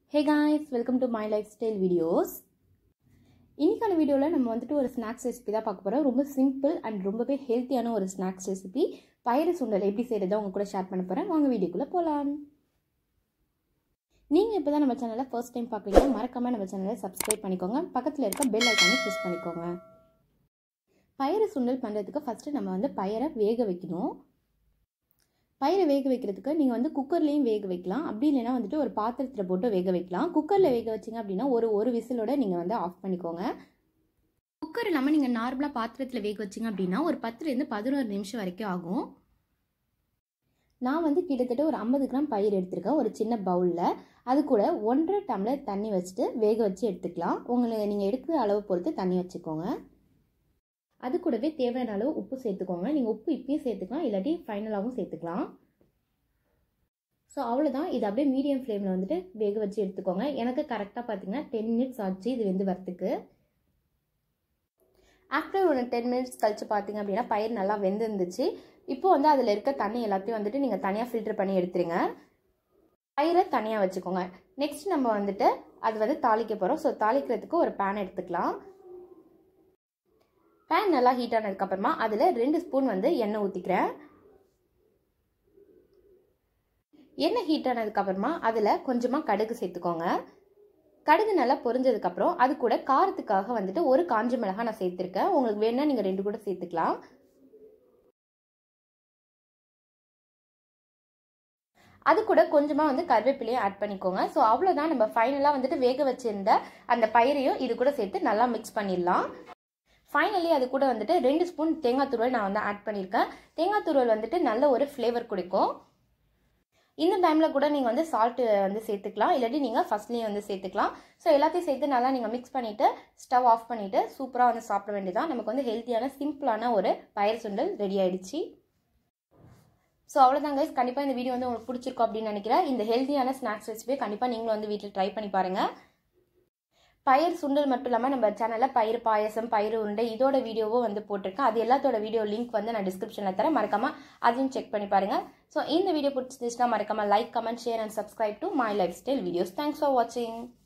hey guys welcome to my lifestyle videos இன்னைக்கான வீடியோவில் நம்ம வந்துட்டு ஒரு ஸ்நாக்ஸ் ரெசிபி தான் பார்க்க போகிறோம் ரொம்ப சிம்பிள் அண்ட் ரொம்பவே ஹெல்த்தியான ஒரு ஸ்நாக்ஸ் ரெசிபி பயிறு சுண்டல் எப்படி செய்கிறதா உங்க கூட ஷேர் பண்ண போகிறேன் வாங்க வீடியோக்குள்ளே போகலாம் நீங்கள் இப்போ தான் நம்ம சேனலை ஃபர்ஸ்ட் டைம் பார்க்குறீங்க மறக்காமல் நம்ம சேனலை சப்ஸ்கிரைப் பண்ணிக்கோங்க பக்கத்தில் இருக்க பெல் ஐக்கானை ப்ரெஸ் பண்ணிக்கோங்க பயிறு சுண்டல் பண்ணுறதுக்கு ஃபஸ்ட்டு நம்ம வந்து பயிரை வேக வைக்கணும் பயிரை வேக வைக்கிறதுக்கு நீங்கள் வந்து குக்கர்லேயும் வேக வைக்கலாம் அப்படி இல்லைன்னா வந்துட்டு ஒரு பாத்திரத்தில் போட்டு வேக வைக்கலாம் குக்கரில் வேக வச்சிங்க அப்படின்னா ஒரு ஒரு விசிலோட நீங்கள் வந்து ஆஃப் பண்ணிக்கோங்க குக்கர் இல்லாமல் நீங்கள் நார்மலாக பாத்திரத்தில் வேக வச்சிங்க அப்படின்னா ஒரு பத்துலேருந்து பதினோரு நிமிஷம் வரைக்கும் ஆகும் நான் வந்து கிட்டத்தட்ட ஒரு ஐம்பது கிராம் பயிர் எடுத்திருக்கேன் ஒரு சின்ன பவுலில் அது கூட ஒன்றரை டம்ளர் தண்ணி வச்சுட்டு வேக வச்சு எடுத்துக்கலாம் உங்களை நீங்கள் எடுக்கிற அளவு பொறுத்து தண்ணி வச்சுக்கோங்க அது கூடவே தேவையான அளவு உப்பு சேர்த்துக்கோங்க நீங்கள் உப்பு இப்பயும் சேர்த்துக்கலாம் இல்லாட்டி ஃபைனலாகவும் சேர்த்துக்கலாம் ஸோ அவ்வளோதான் இது அப்படியே மீடியம் ஃப்ளேமில் வந்துட்டு வேக வச்சு எடுத்துக்கோங்க எனக்கு கரெக்டாக பார்த்தீங்கன்னா டென் மினிட்ஸ் ஆச்சு இது வெந்து வரத்துக்கு ஆஃப்டர் ஒரு டென் மினிட்ஸ் கழிச்சு பார்த்தீங்க அப்படின்னா பயிர் நல்லா வெந்திருந்துச்சு இப்போ வந்து அதில் இருக்க தண்ணி எல்லாத்தையும் வந்துட்டு நீங்கள் தனியாக ஃபில்டர் பண்ணி எடுத்துருங்க பயிரை தனியாக வச்சுக்கோங்க நெக்ஸ்ட் நம்ம வந்துட்டு அது வந்து தாளிக்க போகிறோம் ஸோ தாளிக்கிறதுக்கு ஒரு பேன் எடுத்துக்கலாம் பேன் நல்லா ஹீட் ஆனதுக்கப்புறமா அதில் ரெண்டு ஸ்பூன் வந்து எண்ணெய் ஊற்றிக்கிறேன் எண்ணெய் ஹீட் ஆனதுக்கப்புறமா அதில் கொஞ்சமாக கடுகு சேர்த்துக்கோங்க கடுகு நல்லா பொரிஞ்சதுக்கப்புறம் அது கூட காரத்துக்காக வந்துட்டு ஒரு காஞ்ச மிளகாய் நான் சேர்த்துருக்கேன் உங்களுக்கு வேணால் நீங்கள் ரெண்டு கூட சேர்த்துக்கலாம் அது கூட கொஞ்சமாக வந்து கருவேப்பிலையும் ஆட் பண்ணிக்கோங்க ஸோ அவ்வளோதான் நம்ம ஃபைனலாக வந்துட்டு வேக வச்சிருந்த அந்த பயிரையும் இது கூட சேர்த்து நல்லா மிக்ஸ் பண்ணிடலாம் ஃபைனலி அது கூட வந்துட்டு ரெண்டு ஸ்பூன் தேங்காய் துருவல் நான் வந்து ஆட் பண்ணியிருக்கேன் தேங்காய் துருவல் வந்துட்டு நல்ல ஒரு ஃப்ளேவர் கொடுக்கும் இந்த டைமில் கூட நீங்கள் வந்து சால்ட்டு வந்து சேர்த்துக்கலாம் இல்லாட்டி நீங்கள் ஃபஸ்ட்லேயும் வந்து சேர்த்துக்கலாம் ஸோ எல்லாத்தையும் சேர்த்து நல்லா நீங்கள் மிக்ஸ் பண்ணிவிட்டு ஸ்டவ் ஆஃப் பண்ணிவிட்டு சூப்பராக வந்து சாப்பிட வேண்டியதான் நமக்கு வந்து ஹெல்த்தியான சிம்பிளான ஒரு பயிர் சுண்டல் ரெடி ஆயிடுச்சு ஸோ அவ்வளோதான் கைஸ் கண்டிப்பாக இந்த வீடியோ வந்து உங்களுக்கு பிடிச்சிருக்கும் அப்படின்னு நினைக்கிறேன் இந்த ஹெல்த்தியான ஸ்நாக்ஸ் ரெசிபியை கண்டிப்பாக நீங்களும் வந்து வீட்டில் ட்ரை பண்ணி பாருங்கள் பயிர் சுண்டல் மட்டும் இல்லாமல் நம்ம சேனலில் பயிர் பாயசம் பயிர் உருண்டை இதோட வீடியோவும் வந்து போட்டிருக்கேன் அது எல்லாத்தோட வீடியோ லிங்க் வந்து நான் டிஸ்கிரிப்ஷனில் தரேன் மறக்காமல் அதையும் செக் பண்ணி பாருங்கள் ஸோ இந்த வீடியோ பிடிச்சிருந்துச்சுன்னா மறக்காமல் like comment share and subscribe to my lifestyle videos thanks for வாட்சிங்